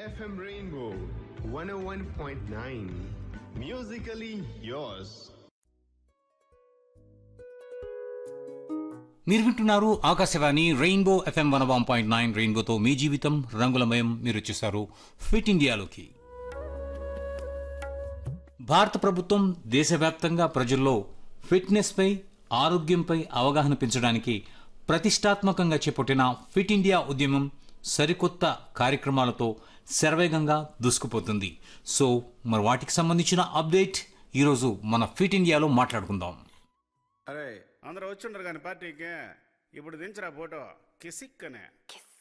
FM Rainbow 101.9. Musically yours. మీరు వింటున్నారు Akashvani rainbow FM one one point nine రెయిన్బోతో మీ జీవితం రంగులమయం మీరు వచ్చేసారు ఫిట్ ఇండియాలోకి భారత ప్రభుత్వం దేశవ్యాప్తంగా ప్రజల్లో ఫిట్నెస్పై ఆరోగ్యంపై అవగాహన పెంచడానికి ప్రతిష్టాత్మకంగా చేపట్టిన ఫిట్ ఇండియా ఉద్యమం సరికొత్త కార్యక్రమాలతో శరవేగంగా దూసుకుపోతుంది సో మరి వాటికి సంబంధించిన అప్డేట్ ఈరోజు మన ఫిట్ ఇండియాలో మాట్లాడుకుందాం అరే అందరూ వచ్చిండ్రు కానీ పార్టీకి ఇప్పుడు దించరా ఫోటో కిసిక్ అనే కిస్